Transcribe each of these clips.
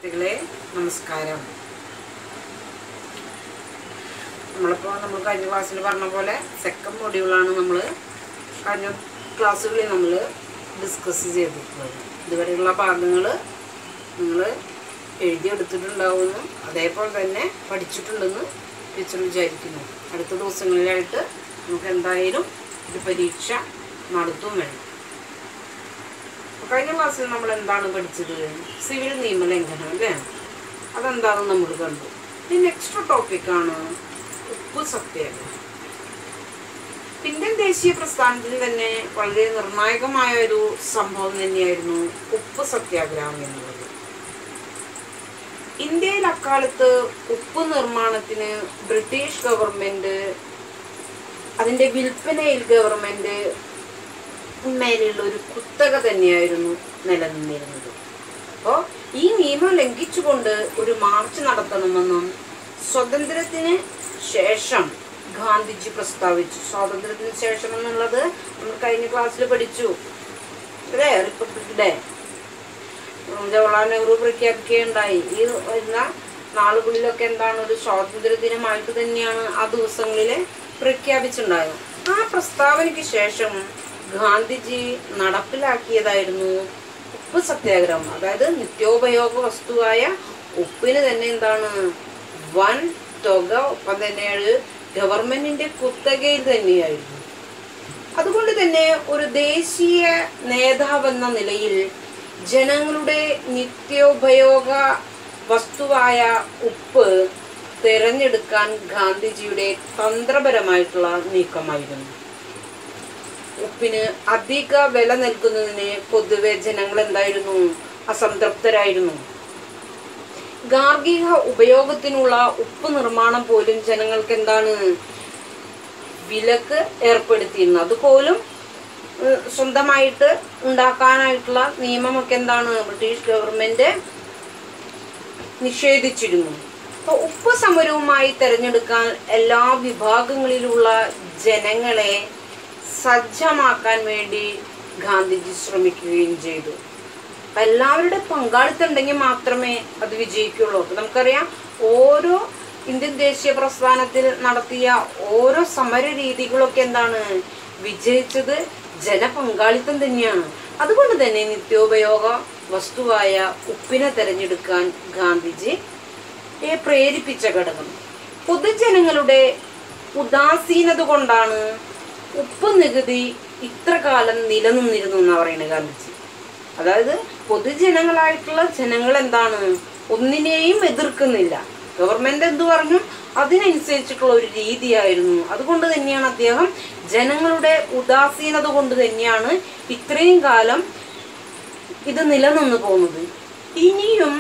കുട്ടികളെ നമസ്കാരം നമ്മളിപ്പോൾ നമ്മൾ കഴിഞ്ഞ ക്ലാസ്സിൽ പറഞ്ഞ പോലെ സെക്കൻഡ് മൊഡ്യൂളാണ് നമ്മൾ കഴിഞ്ഞ ക്ലാസ്സുകളിൽ നമ്മൾ ഡിസ്കസ് ചെയ്തിട്ടുള്ളത് ഇതുവരെയുള്ള ഭാഗങ്ങൾ നിങ്ങൾ എഴുതിയെടുത്തിട്ടുണ്ടാവുമെന്ന് അതേപോലെ തന്നെ പഠിച്ചിട്ടുണ്ടെന്ന് ടീച്ചർ വിചാരിക്കുന്നു അടുത്ത ദിവസങ്ങളിലായിട്ട് നമുക്ക് എന്തായാലും ഒരു പരീക്ഷ നടത്തും വേണം അപ്പൊ കഴിഞ്ഞ ക്ലാസ്സിൽ നമ്മൾ എന്താണ് പഠിച്ചത് സിവിൽ നിയമലംഘനം അല്ലേ അതെന്താണെന്ന് നമ്മൾ കണ്ടു ഇനി നെക്സ്റ്റ് ടോപ്പിക്കാണ് ഉപ്പ് സത്യാഗ്രഹം ഇന്ത്യൻ ദേശീയ പ്രസ്ഥാനത്തിൽ തന്നെ വളരെ നിർണായകമായ ഒരു സംഭവം തന്നെയായിരുന്നു ഉപ്പ് സത്യാഗ്രഹം എന്നുള്ളത് ഇന്ത്യയിൽ അക്കാലത്ത് ഉപ്പ് നിർമ്മാണത്തിന് ബ്രിട്ടീഷ് ഗവൺമെന്റ് അതിന്റെ വിൽപ്പനയിൽ ഗവൺമെന്റ് മേലെയുള്ള ഒരു കുത്തക തന്നെയായിരുന്നു നിലനിന്നിരുന്നത് അപ്പോൾ ഈ നിയമം ലംഘിച്ചുകൊണ്ട് ഒരു മാർച്ച് നടത്തണമെന്നും സ്വതന്ത്രത്തിന് ശേഷം ഗാന്ധിജി പ്രസ്താവിച്ചു സ്വാതന്ത്ര്യത്തിന് ശേഷം എന്നുള്ളത് നമ്മൾ കഴിഞ്ഞ ക്ലാസ്സിൽ പഠിച്ചു അല്ലേ റിപ്പബ്ലിക് ഡേ ഉം, ജവഹർലാൽ നെഹ്റു പ്രഖ്യാപിക്കുകയുണ്ടായി ഈ വരുന്ന നാളുകളിലൊക്കെ എന്താണ് ഒരു സ്വാതന്ത്ര്യ ദിനമായിട്ട് തന്നെയാണ് ആ ദിവസങ്ങളിൽ പ്രഖ്യാപിച്ചിട്ടുണ്ടായത് ആ പ്രസ്താവനയ്ക്ക് ശേഷം ഗാന്ധിജി നടപ്പിലാക്കിയതായിരുന്നു ഉപ്പ് സത്യാഗ്രഹം അതായത് നിത്യോപയോഗ വസ്തുവായ ഉപ്പിന് തന്നെ എന്താണ് വൻ തുക ഒപ്പം തന്നെ അത് ഗവൺമെന്റിന്റെ കുത്തകയിൽ തന്നെയായിരുന്നു അതുകൊണ്ട് തന്നെ ഒരു ദേശീയ നേതാവെന്ന നിലയിൽ ജനങ്ങളുടെ നിത്യോപയോഗ വസ്തുവായ ഉപ്പ് തിരഞ്ഞെടുക്കാൻ ഗാന്ധിജിയുടെ തന്ത്രപരമായിട്ടുള്ള നീക്കമായിരുന്നു ഉപ്പിന് അധിക വില നൽകുന്നതിന് പൊതുവെ ജനങ്ങൾ എന്തായിരുന്നു അസംതൃപ്തരായിരുന്നു ഗാർഹിക ഉപയോഗത്തിനുള്ള ഉപ്പ് നിർമ്മാണം പോലും ജനങ്ങൾക്ക് എന്താണ് വിലക്ക് ഏർപ്പെടുത്തിയിരുന്നു അതുപോലും ഉം, സ്വന്തമായിട്ട് ഉണ്ടാക്കാനായിട്ടുള്ള നിയമമൊക്കെ എന്താണ് ബ്രിട്ടീഷ് ഗവൺമെന്റ് നിഷേധിച്ചിരുന്നു അപ്പോൾ ഉപ്പ് സമരവുമായി തിരഞ്ഞെടുക്കാൻ എല്ലാ വിഭാഗങ്ങളിലുള്ള ജനങ്ങളെ സജ്ജമാക്കാൻ വേണ്ടി ഗാന്ധിജി ശ്രമിക്കുകയും ചെയ്തു അപ്പൊ എല്ലാവരുടെ പങ്കാളിത്തം ഉണ്ടെങ്കിൽ മാത്രമേ അത് വിജയിക്കുള്ളൂ അപ്പൊ നമുക്കറിയാം ഓരോ ഇന്ത്യൻ ദേശീയ പ്രസ്ഥാനത്തിൽ നടത്തിയ ഓരോ സമര രീതികളൊക്കെ എന്താണ് വിജയിച്ചത് ജനപങ്കാളിത്തം തന്നെയാണ് അതുകൊണ്ട് തന്നെ നിത്യോപയോഗ വസ്തുവായ ഉപ്പിനെ തിരഞ്ഞെടുക്കാൻ ഗാന്ധിജി ഏ പ്രേരിപ്പിച്ച ഘടകം പൊതുജനങ്ങളുടെ ഉദാസീനത കൊണ്ടാണ് ഉപ്പ് നികുതി ഇത്ര കാലം നിലനിന്നിരുന്നു എന്നാ പറയുന്നത് ഗാന്ധിജി അതായത് പൊതുജനങ്ങളായിട്ടുള്ള ജനങ്ങൾ എന്താണ് ഒന്നിനെയും എതിർക്കുന്നില്ല ഗവൺമെന്റ് എന്ത് പറഞ്ഞു അതിനനുസരിച്ചിട്ടുള്ള ഒരു രീതിയായിരുന്നു അതുകൊണ്ട് തന്നെയാണ് അദ്ദേഹം ജനങ്ങളുടെ ഉദാസീനത കൊണ്ട് തന്നെയാണ് ഇത്രയും കാലം ഇത് നിലനിന്ന് പോകുന്നത് ഇനിയും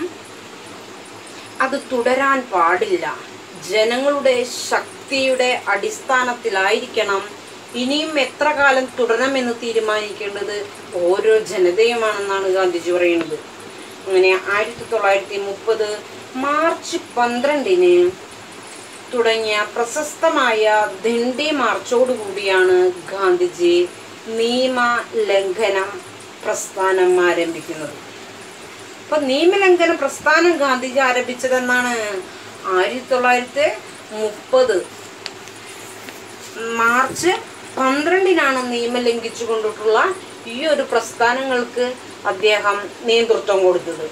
അത് തുടരാൻ പാടില്ല ജനങ്ങളുടെ ശക്തിയുടെ അടിസ്ഥാനത്തിലായിരിക്കണം ഇനിയും എത്ര കാലം തുടരണമെന്ന് തീരുമാനിക്കേണ്ടത് ഓരോ ജനതയുമാണെന്നാണ് ഗാന്ധിജി പറയുന്നത് അങ്ങനെ ആയിരത്തി തൊള്ളായിരത്തി മുപ്പത് മാർച്ച് പന്ത്രണ്ടിന് തുടങ്ങിയ പ്രശസ്തമായ ദണ്ഡി മാർച്ചോടുകൂടിയാണ് ഗാന്ധിജി നിയമ ലംഘനം പ്രസ്ഥാനം ആരംഭിക്കുന്നത് അപ്പൊ നിയമലംഘന പ്രസ്ഥാനം ഗാന്ധിജി ആരംഭിച്ചതെന്നാണ് ആയിരത്തി തൊള്ളായിരത്തി മുപ്പത് മാർച്ച് പന്ത്രണ്ടിനാണ് നിയമം ലംഘിച്ചുകൊണ്ടിട്ടുള്ള ഈ ഒരു പ്രസ്ഥാനങ്ങൾക്ക് അദ്ദേഹം നേതൃത്വം കൊടുത്തത്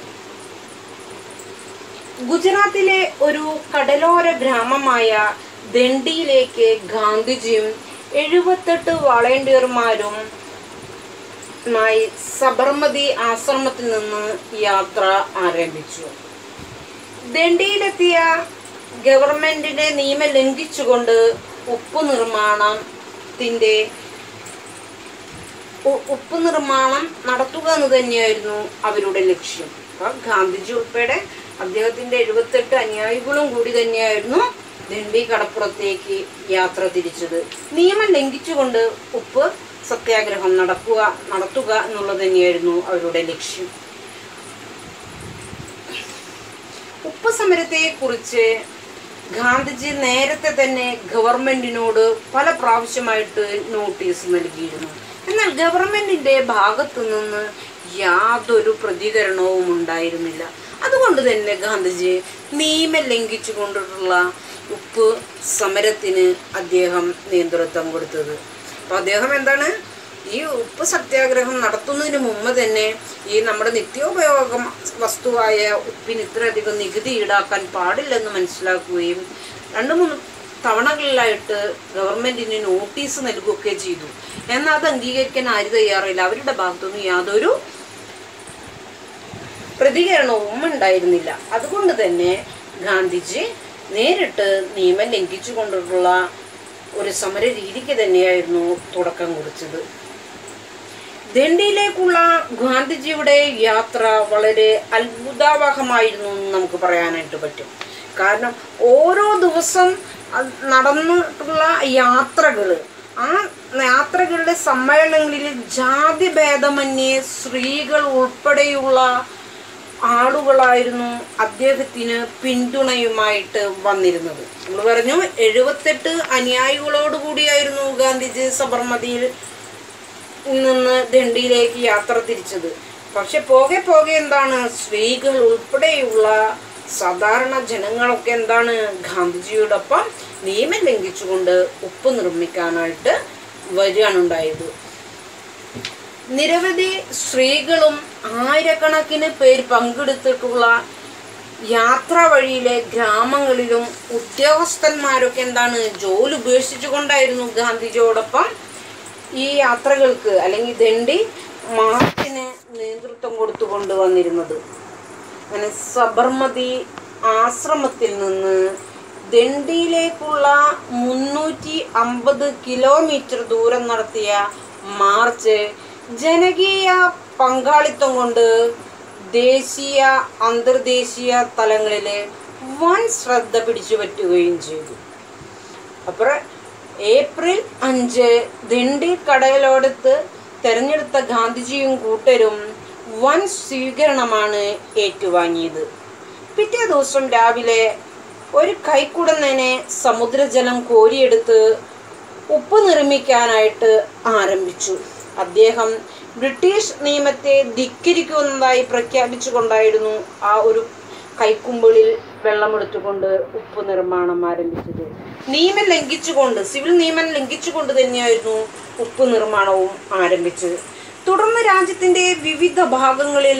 ഗുജറാത്തിലെ ഒരു കടലോര ഗ്രാമമായ ദണ്ഡിയിലേക്ക് ഗാന്ധിജിയും എഴുപത്തെട്ട് വളണ്ടിയർമാരും മായി സബർമതി ആശ്രമത്തിൽ നിന്ന് യാത്ര ആരംഭിച്ചു ദണ്ഡിയിലെത്തിയ ഗവൺമെന്റിന്റെ നിയമം ലംഘിച്ചുകൊണ്ട് ഉപ്പ് നിർമ്മാണത്തിന്റെ ഉ- ഉപ്പ് നിർമ്മാണം നടത്തുക എന്ന് തന്നെയായിരുന്നു അവരുടെ ലക്ഷ്യം അപ്പൊ ഗാന്ധിജി ഉൾപ്പെടെ അദ്ദേഹത്തിന്റെ എഴുപത്തെട്ട് അനുയായികളും കൂടി തന്നെയായിരുന്നു ദണ്ഡി കടപ്പുറത്തേക്ക് യാത്ര തിരിച്ചത് നിയമം ലംഘിച്ചുകൊണ്ട് ഉപ്പ് സത്യാഗ്രഹം നടക്കുക നടത്തുക എന്നുള്ളത് തന്നെയായിരുന്നു അവരുടെ ലക്ഷ്യം ഉപ്പ് സമരത്തെ കുറിച്ച് ഗാന്ധിജി നേരത്തെ തന്നെ ഗവൺമെന്റിനോട് പല പ്രാവശ്യമായിട്ട് നോട്ടീസ് നൽകിയിരുന്നു എന്നാൽ ഗവൺമെന്റിന്റെ ഭാഗത്തു നിന്ന് യാതൊരു പ്രതികരണവും ഉണ്ടായിരുന്നില്ല അതുകൊണ്ട് തന്നെ ഗാന്ധിജി നിയമം ലംഘിച്ചു കൊണ്ടിട്ടുള്ള ഉപ്പ് സമരത്തിന് അദ്ദേഹം നേതൃത്വം കൊടുത്തത് അപ്പോൾ അദ്ദേഹം എന്താണ് ഈ ഉപ്പ് സത്യാഗ്രഹം നടത്തുന്നതിന് മുമ്പ് തന്നെ ഈ നമ്മുടെ നിത്യോപയോഗ വസ്തുവായ ഉപ്പിന് ഇത്രയധികം നികുതി ഈടാക്കാൻ പാടില്ലെന്ന് മനസ്സിലാക്കുകയും രണ്ട് മൂന്ന് തവണകളിലായിട്ട് ഗവൺമെന്റിന് നോട്ടീസ് നൽകുകയൊക്കെ ചെയ്തു എന്നാൽ അത് അംഗീകരിക്കാൻ ആര് തയ്യാറില്ല അവരുടെ ഭാഗത്തുനിന്ന് യാതൊരു പ്രതികരണവും ഉണ്ടായിരുന്നില്ല അതുകൊണ്ട് തന്നെ ഗാന്ധിജി നേരിട്ട് നിയമം ലംഘിച്ചുകൊണ്ടുള്ള ഒരു സമര രീതിക്ക് തന്നെയായിരുന്നു തുടക്കം കുറിച്ചത് ദണ്ഡിയിലേക്കുള്ള ഗാന്ധിജിയുടെ യാത്ര വളരെ അത്ഭുതാവഹമായിരുന്നു എന്ന് നമുക്ക് പറയാനായിട്ട് പറ്റും കാരണം ഓരോ ദിവസം അത് നടന്നിട്ടുള്ള യാത്രകൾ ആ യാത്രകളുടെ സമ്മേളനങ്ങളിൽ ജാതി ഭേദമന്യേ സ്ത്രീകൾ ഉൾപ്പെടെയുള്ള ആളുകളായിരുന്നു അദ്ദേഹത്തിന് പിന്തുണയുമായിട്ട് വന്നിരുന്നത് നമ്മൾ പറഞ്ഞു എഴുപത്തെട്ട് അനുയായികളോട് കൂടിയായിരുന്നു ഗാന്ധിജി സബർമതിയിൽ നിന്ന് ദണ്ഡിയിലേക്ക് യാത്ര തിരിച്ചത് പക്ഷെ പോകെ പോകെ എന്താണ് സ്ത്രീകൾ ഉൾപ്പെടെയുള്ള സാധാരണ ജനങ്ങളൊക്കെ എന്താണ് ഗാന്ധിജിയോടൊപ്പം നിയമം ലംഘിച്ചുകൊണ്ട് ഉപ്പ് നിർമ്മിക്കാനായിട്ട് വരികയാണ് ഉണ്ടായത് നിരവധി സ്ത്രീകളും ആയിരക്കണക്കിന് പേര് പങ്കെടുത്തിട്ടുള്ള യാത്ര വഴിയിലെ ഗ്രാമങ്ങളിലും ഉദ്യോഗസ്ഥന്മാരൊക്കെ എന്താണ് ജോലി ഉപേക്ഷിച്ചുകൊണ്ടായിരുന്നു ഗാന്ധിജിയോടൊപ്പം ഈ യാത്രകൾക്ക് അല്ലെങ്കിൽ ദണ്ഡി മാർച്ചിന് നേതൃത്വം കൊടുത്തുകൊണ്ട് വന്നിരുന്നത് അങ്ങനെ സബർമതി ആശ്രമത്തിൽ നിന്ന് ദണ്ഡിയിലേക്കുള്ള മുന്നൂറ്റി അമ്പത് കിലോമീറ്റർ ദൂരം നടത്തിയ മാർച്ച് ജനകീയ പങ്കാളിത്തം കൊണ്ട് ദേശീയ അന്തർദേശീയ തലങ്ങളിൽ വൻ ശ്രദ്ധ പിടിച്ചു പറ്റുകയും ചെയ്തു അപ്പോൾ ഏപ്രിൽ അഞ്ച് ദിണ്ടി കടലോടത്ത് തെരഞ്ഞെടുത്ത ഗാന്ധിജിയും കൂട്ടരും വൻ സ്വീകരണമാണ് ഏറ്റുവാങ്ങിയത് പിറ്റേ ദിവസം രാവിലെ ഒരു കൈക്കുടന്നനെ സമുദ്രജലം കോരിയെടുത്ത് ഉപ്പ് നിർമ്മിക്കാനായിട്ട് ആരംഭിച്ചു അദ്ദേഹം ബ്രിട്ടീഷ് നിയമത്തെ ധിക്കരിക്കുന്നതായി പ്രഖ്യാപിച്ചുകൊണ്ടായിരുന്നു ആ ഒരു കൈക്കുമ്പിളിൽ വെള്ളമെടുത്തുകൊണ്ട് ഉപ്പ് നിർമ്മാണം ആരംഭിച്ചത് നിയമം ലംഘിച്ചുകൊണ്ട് സിവിൽ നിയമം ലംഘിച്ചുകൊണ്ട് തന്നെയായിരുന്നു ഉപ്പ് നിർമ്മാണവും ആരംഭിച്ചത് തുടർന്ന് രാജ്യത്തിൻ്റെ വിവിധ ഭാഗങ്ങളിൽ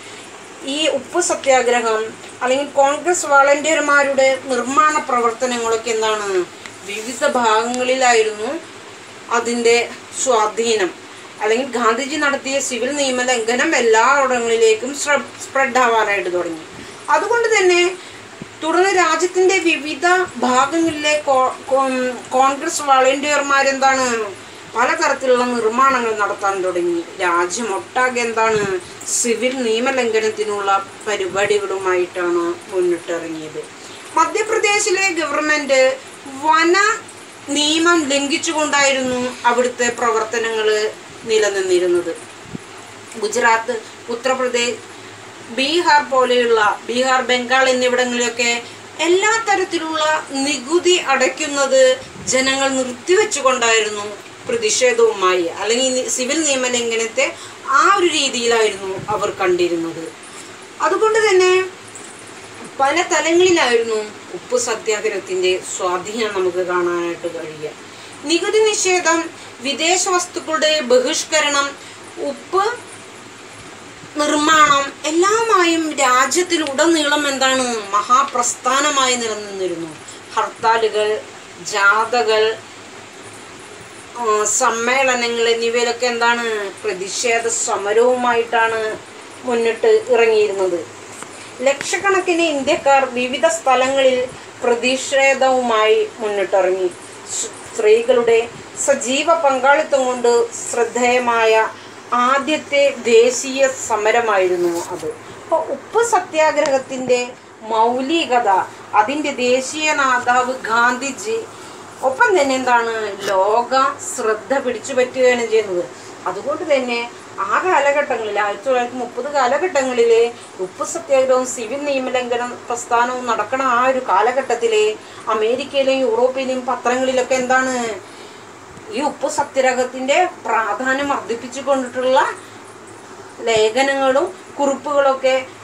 ഈ ഉപ്പ് സത്യാഗ്രഹം അല്ലെങ്കിൽ കോൺഗ്രസ് വളണ്ടിയർമാരുടെ നിർമ്മാണ പ്രവർത്തനങ്ങളൊക്കെ എന്താണ് വിവിധ ഭാഗങ്ങളിലായിരുന്നു അതിൻ്റെ സ്വാധീനം അല്ലെങ്കിൽ ഗാന്ധിജി നടത്തിയ സിവിൽ നിയമ ലംഘനം എല്ലായിടങ്ങളിലേക്കും സ്പ്രെഡ് ആവാനായിട്ട് തുടങ്ങി അതുകൊണ്ട് തന്നെ തുടർന്ന് രാജ്യത്തിന്റെ വിവിധ ഭാഗങ്ങളിലെ കോ- കോ- കോൺഗ്രസ് വളണ്ടിയർമാരെന്താണ് പലതരത്തിലുള്ള നിർമ്മാണങ്ങൾ നടത്താൻ തുടങ്ങി രാജ്യമൊട്ടാകെ എന്താണ് സിവിൽ നിയമലംഘനത്തിനുള്ള പരിപാടികളുമായിട്ടാണ് മുന്നിട്ടിറങ്ങിയത് മധ്യപ്രദേശിലെ ഗവൺമെന്റ് വന നിയമം ലംഘിച്ചുകൊണ്ടായിരുന്നു അവിടുത്തെ പ്രവർത്തനങ്ങൾ നിലനിന്നിരുന്നത് ഗുജറാത്ത് ഉത്തർപ്രദേശ് ബീഹാർ പോലെയുള്ള ബീഹാർ ബംഗാൾ എന്നിവിടങ്ങളിലൊക്കെ എല്ലാ തരത്തിലുള്ള നികുതി അടയ്ക്കുന്നത് ജനങ്ങൾ നിർത്തിവെച്ചുകൊണ്ടായിരുന്നു പ്രതിഷേധവുമായി അല്ലെങ്കിൽ നി- സിവിൽ നിയമലംഘനത്തെ ആ ഒരു രീതിയിലായിരുന്നു അവർ കണ്ടിരുന്നത് അതുകൊണ്ട് തന്നെ പല തലങ്ങളിലായിരുന്നു ഉപ്പ് സത്യാഗ്രഹത്തിന്റെ സ്വാധീനം നമുക്ക് കാണാനായിട്ട് കഴിയുക നികുതി നിഷേധം വിദേശ വസ്തുക്കളുടെ ബഹിഷ്കരണം ഉപ്പ് നിർമ്മാണം എല്ലാമായും രാജ്യത്തിലുടനീളം എന്താണ് മഹാപ്രസ്ഥാനമായി നിലനിന്നിരുന്നു ഹർത്താലുകൾ ജാഥകൾ ആ, സമ്മേളനങ്ങൾ എന്നിവയിലൊക്കെ എന്താണ് പ്രതിഷേധ സമരവുമായിട്ടാണ് മുന്നിട്ട് ഇറങ്ങിയിരുന്നത് ലക്ഷക്കണക്കിന് ഇന്ത്യക്കാർ വിവിധ സ്ഥലങ്ങളിൽ പ്രതിഷേധവുമായി മുന്നിട്ടിറങ്ങി സ് സ്ത്രീകളുടെ സജീവ പങ്കാളിത്തം കൊണ്ട് ശ്രദ്ധേയമായ ആദ്യത്തെ ദേശീയ സമരമായിരുന്നു അത് അപ്പോൾ ഉപ്പ് സത്യാഗ്രഹത്തിൻ്റെ മൗലികത അതിൻ്റെ ദേശീയ നേതാവ് ഗാന്ധിജി ഒപ്പം തന്നെ എന്താണ് ലോക ശ്രദ്ധ പിടിച്ചു പറ്റുകയാണ് ചെയ്യുന്നത് അതുകൊണ്ട് തന്നെ ആ കാലഘട്ടങ്ങളിൽ ആയിരത്തി തൊള്ളായിരത്തി മുപ്പത് കാലഘട്ടങ്ങളിൽ ഉപ്പ് സത്യാഗ്രഹവും സിവിൽ നിയമലംഘനം പ്രസ്ഥാനവും നടക്കണ ആ ഒരു കാലഘട്ടത്തിൽ അമേരിക്കയിലെയും യൂറോപ്പിലെയും പത്രങ്ങളിലൊക്കെ എന്താണ് ഈ ഉപ്പ് സത്യാഗ്രഹത്തിന്റെ പ്രാധാന്യം വർദ്ധിപ്പിച്ചു കൊണ്ടിട്ടുള്ള ലേഖനങ്ങളും കുറിപ്പുകളൊക്കെ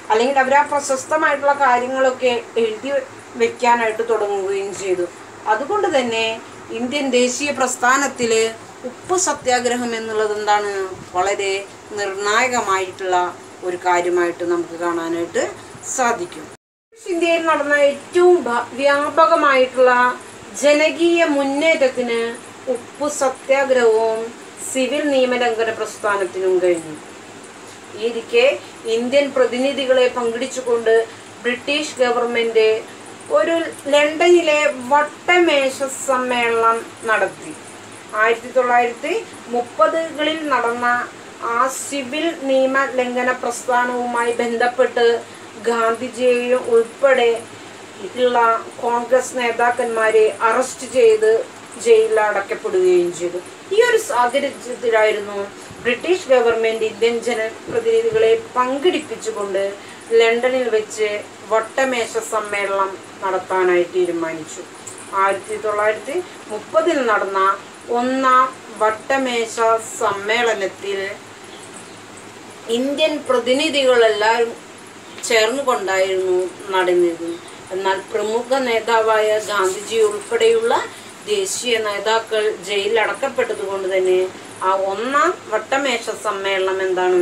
അല്ലെങ്കിൽ അവർ ആ പ്രശസ്തമായിട്ടുള്ള കാര്യങ്ങളൊക്കെ എഴുതി വെക്കാനായിട്ട് തുടങ്ങുകയും ചെയ്തു അതുകൊണ്ട് തന്നെ ഇന്ത്യൻ ദേശീയ പ്രസ്ഥാനത്തിൽ ഉപ്പ് സത്യാഗ്രഹം എന്നുള്ളത് എന്താണ് വളരെ നിർണായകമായിട്ടുള്ള ഒരു കാര്യമായിട്ട് നമുക്ക് കാണാനായിട്ട് സാധിക്കും ഇന്ത്യയിൽ നടന്ന ഏറ്റവും ഭ- വ്യാപകമായിട്ടുള്ള ജനകീയ മുന്നേറ്റത്തിന് ഉപ്പു സത്യാഗ്രഹവും സിവിൽ നിയമലംഘന പ്രസ്ഥാനത്തിനും കഴിഞ്ഞു ഇരിക്കെ ഇന്ത്യൻ പ്രതിനിധികളെ പങ്കെടുത്തുകൊണ്ട് ബ്രിട്ടീഷ് ഗവൺമെന്റ് ഒരു ലണ്ടനിലെ വട്ടമേശ സമ്മേളനം നടത്തി ആയിരത്തി തൊള്ളായിരത്തി മുപ്പതുകളിൽ നടന്ന ആ സിവിൽ നിയമ ലംഘന പ്രസ്ഥാനവുമായി ബന്ധപ്പെട്ട് ഗാന്ധിജിയെയും ഉൾപ്പെടെ ഉള്ള കോൺഗ്രസ് നേതാക്കന്മാരെ അറസ്റ്റ് ചെയ്ത് ജയിലിൽ അടക്കപ്പെടുകയും ചെയ്തു ഈ ഒരു സാഹചര്യത്തിലായിരുന്നു ബ്രിട്ടീഷ് ഗവൺമെന്റ് ഇന്ത്യൻ ജനപ്രതിനിധികളെ പങ്കെടുപ്പിച്ചുകൊണ്ട് ലണ്ടനിൽ വെച്ച് വട്ടമേശ സമ്മേളനം നടത്താനായി തീരുമാനിച്ചു ആയിരത്തി തൊള്ളായിരത്തി മുപ്പതിൽ നടന്ന ഒന്നാം വട്ടമേശ സമ്മേളനത്തിൽ ഇന്ത്യൻ പ്രതിനിധികളെല്ലാവരും ചേർന്നുകൊണ്ടായിരുന്നു നടന്നിരുന്നത് എന്നാൽ പ്രമുഖ നേതാവായ ഗാന്ധിജി ഉൾപ്പെടെയുള്ള ദേശീയ നേതാക്കൾ ജയിലിൽ അടക്കപ്പെട്ടത് കൊണ്ട് തന്നെ ആ ഒന്നാം വട്ടമേശ സമ്മേളനം എന്താണ്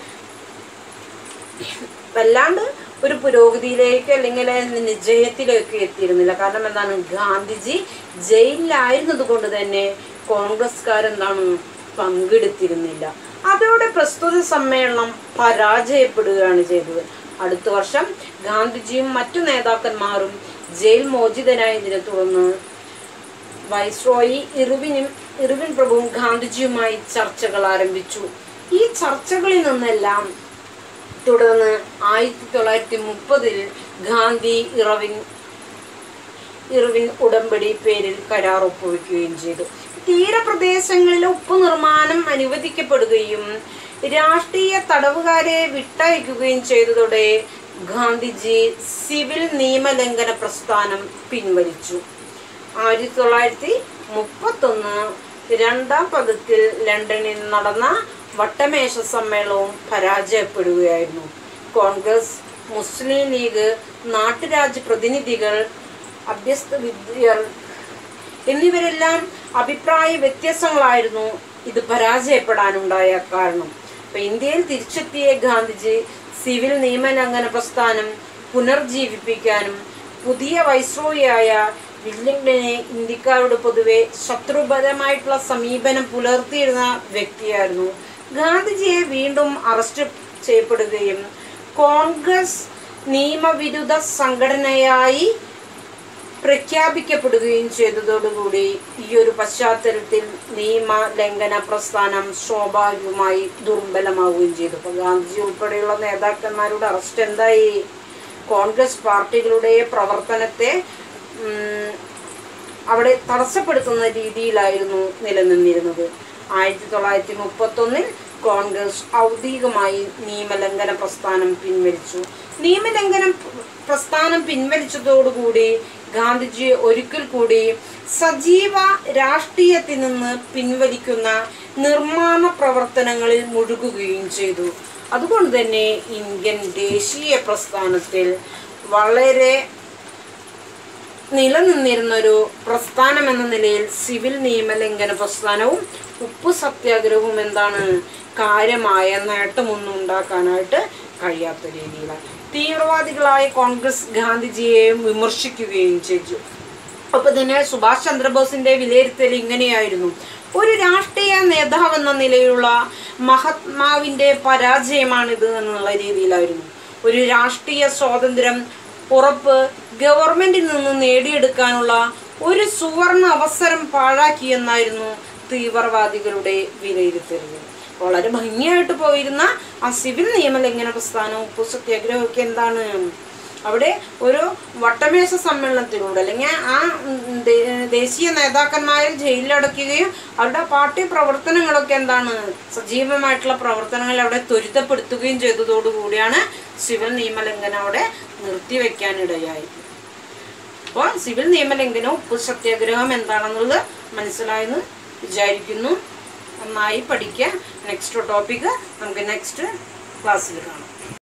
വല്ലാണ്ട് ഒരു പുരോഗതിയിലേക്ക് അല്ലെങ്കിൽ നിജയത്തിലേക്ക് എത്തിയിരുന്നില്ല കാരണം എന്താണ് ഗാന്ധിജി ജയിലിലായിരുന്നത് കൊണ്ട് തന്നെ കോൺഗ്രസ്കാരെന്താണ് പങ്കെടുത്തിരുന്നില്ല അതോടെ പ്രസ്തുത സമ്മേളനം പരാജയപ്പെടുകയാണ് ചെയ്തത് അടുത്ത വർഷം ഗാന്ധിജിയും മറ്റു നേതാക്കന്മാരും ജയിൽ മോചിതനായതിനെ തുടർന്ന് വൈസ്രോയി ഇറുവിനും ഇറുവിൻ പ്രഭുവും ഗാന്ധിജിയുമായി ചർച്ചകൾ ആരംഭിച്ചു ഈ ചർച്ചകളിൽ നിന്നെല്ലാം തുടർന്ന് ആയിരത്തി തൊള്ളായിരത്തി മുപ്പതിൽ ഗാന്ധി ഇറവിൻ ഇർവിൻ ഉടമ്പടി പേരിൽ കരാർ ഒപ്പുവെക്കുകയും ചെയ്തു തീരപ്രദേശങ്ങളിലെ ഉപ്പ് നിർമ്മാണം അനുവദിക്കപ്പെടുകയും രാഷ്ട്രീയ തടവുകാരെ വിട്ടയക്കുകയും ചെയ്തതോടെ ഗാന്ധിജി സിവിൽ നിയമലംഘന പ്രസ്ഥാനം പിൻവലിച്ചു ആയിരത്തി തൊള്ളായിരത്തി മുപ്പത്തൊന്ന് രണ്ടാം പദത്തിൽ ലണ്ടനിൽ നടന്ന വട്ടമേശ സമ്മേളനവും പരാജയപ്പെടുകയായിരുന്നു കോൺഗ്രസ് മുസ്ലിം ലീഗ് നാട്ടുരാജ്യ പ്രതിനിധികൾ അഭ്യസ്ത വിദ്യർ എന്നിവരെല്ലാം അഭിപ്രായ വ്യത്യാസങ്ങളായിരുന്നു ഇത് പരാജയപ്പെടാനുണ്ടായ കാരണം അപ്പൊ ഇന്ത്യയിൽ തിരിച്ചെത്തിയ ഗാന്ധിജി സിവിൽ നിയമലംഘന പ്രസ്ഥാനം പുനർജീവിപ്പിക്കാനും പുതിയ വൈസ്രോയിയായ വില്ലിംഗ്ടനെ ഇന്ത്യക്കാരോട് പൊതുവെ ശത്രുപരമായിട്ടുള്ള സമീപനം പുലർത്തിയിരുന്ന വ്യക്തിയായിരുന്നു ഗാന്ധിജിയെ വീണ്ടും അറസ്റ്റ് ചെയ്യപ്പെടുകയും കോൺഗ്രസ് നിയമവിരുദ്ധ സംഘടനയായി പ്രഖ്യാപിക്കപ്പെടുകയും ചെയ്തതോടുകൂടി ഈ ഒരു പശ്ചാത്തലത്തിൽ നിയമ ലംഘന പ്രസ്ഥാനം സ്വാഭാവികമായി ദുർബലമാവുകയും ചെയ്തു അപ്പോൾ ഗാന്ധിജി ഉൾപ്പെടെയുള്ള നേതാക്കന്മാരുടെ അറസ്റ്റ് എന്തായി കോൺഗ്രസ് പാർട്ടികളുടെ പ്രവർത്തനത്തെ ഉം, അവിടെ തടസ്സപ്പെടുത്തുന്ന രീതിയിലായിരുന്നു നിലനിന്നിരുന്നത് ആയിരത്തി തൊള്ളായിരത്തി മുപ്പത്തൊന്നിൽ കോൺഗ്രസ് ഔദ്യോഗികമായി നിയമലംഘന പ്രസ്ഥാനം പിൻവലിച്ചു നിയമലംഘനം പ്രസ്ഥാനം പിൻവലിച്ചതോടുകൂടി ഗാന്ധിജി ഒരിക്കൽ കൂടി സജീവ രാഷ്ട്രീയത്തിൽ നിന്ന് പിൻവലിക്കുന്ന നിർമ്മാണ പ്രവർത്തനങ്ങളിൽ മുഴുകുകയും ചെയ്തു അതുകൊണ്ട് തന്നെ ഇന്ത്യൻ ദേശീയ പ്രസ്ഥാനത്തിൽ വളരെ നിലനിന്നിരുന്നൊരു പ്രസ്ഥാനം എന്ന നിലയിൽ സിവിൽ നിയമലംഘന പ്രസ്ഥാനവും ഉപ്പ് സത്യാഗ്രഹവും എന്താണ് കാര്യമായ നേട്ടമൊന്നും ഉണ്ടാക്കാനായിട്ട് കഴിയാത്ത രീതിയിലാണ് തീവ്രവാദികളായ കോൺഗ്രസ് ഗാന്ധിജിയെയും വിമർശിക്കുകയും ചെയ്തു അപ്പൊ തന്നെ സുഭാഷ് ചന്ദ്രബോസിന്റെ വിലയിരുത്തൽ ഇങ്ങനെയായിരുന്നു ഒരു രാഷ്ട്രീയ നേതാവ് എന്ന നിലയിലുള്ള മഹാത്മാവിന്റെ പരാജയമാണിത് എന്നുള്ള രീതിയിലായിരുന്നു ഒരു രാഷ്ട്രീയ സ്വാതന്ത്ര്യം ഉറപ്പ് ഗവൺമെന്റിൽ നിന്ന് നേടിയെടുക്കാനുള്ള ഒരു സുവർണ അവസരം പാഴാക്കിയെന്നായിരുന്നു തീവ്രവാദികളുടെ വിലയിരുത്തലുകൾ വളരെ ഭംഗിയായിട്ട് പോയിരുന്ന ആ സിവിൽ നിയമലംഘന പ്രസ്ഥാനവും ഉപ്പു സത്യാഗ്രഹമൊക്കെ എന്താണ് അവിടെ ഒരു വട്ടമേശ സമ്മേളനത്തിലൂടെ അല്ലെങ്കിൽ ആ ഉം, ദേ- ദേശീയ നേതാക്കന്മാരെ ജയിലിലടയ്ക്കുകയും അവരുടെ പാർട്ടി പ്രവർത്തനങ്ങളൊക്കെ എന്താണ് സജീവമായിട്ടുള്ള പ്രവർത്തനങ്ങൾ അവിടെ ത്വരിതപ്പെടുത്തുകയും ചെയ്തതോടുകൂടിയാണ് സിവിൽ നിയമലംഘനം അവിടെ നിർത്തിവെക്കാനിടയായി അപ്പോൾ സിവിൽ നിയമലംഘനവും ഉപ്പു സത്യാഗ്രഹം എന്താണെന്നുള്ളത് മനസ്സിലായെന്ന് വിചാരിക്കുന്നു നന്നായി പഠിക്കുക നെക്സ്റ്റ് ടോപ്പിക്ക് നമുക്ക് നെക്സ്റ്റ് ക്ലാസ്സിൽ കാണാം